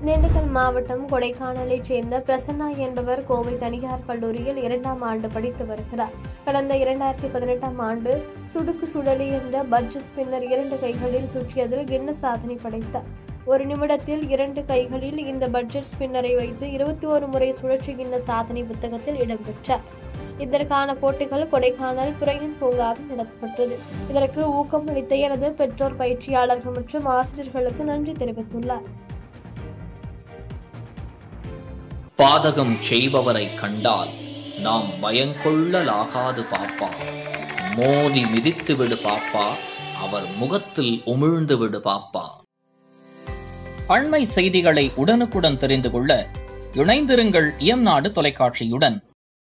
திண்டுக்கல் மாவட்டம் கொடைக்கானலைச் சேர்ந்த பிரசன்னா என்பவர் கோவை தனியார் கல்லூரியில் இரண்டாம் ஆண்டு படித்து வருகிறார் கடந்த இரண்டாயிரத்தி பதினெட்டாம் ஆண்டு சுடுக்கு சுழலி என்ற பட்ஜ் ஸ்பின்னர் இரண்டு கைகளில் சுற்றியதில் கின்னஸ் சாதனை படைத்தார் ஒரு நிமிடத்தில் இரண்டு கைகளில் இந்த பட்ஜெட் ஸ்பின்னரை வைத்து இருபத்தி ஒரு முறை சுழற்சி கின்னஸ் சாதனை புத்தகத்தில் இடம்பெற்றார் இதற்கான போட்டிகள் கொடைக்கானல் புரையன் பூங்காவில் நடத்தப்பட்டது இதற்கு ஊக்கம் அளித்த எனது பெற்றோர் பயிற்சியாளர்கள் மற்றும் ஆசிரியர்களுக்கு நன்றி தெரிவித்துள்ளார் பாதகம் செய்பவரை கண்டால் நாம் பயங்கொள்ளலாகாது பாப்பா மோதி மிதித்து விடு பாப்பா அவர் முகத்தில் உமிழ்ந்து விடு பாப்பா அண்மை செய்திகளை உடனுக்குடன் தெரிந்து கொள்ள இணைந்திருங்கள் இயம்நாடு தொலைக்காட்சியுடன்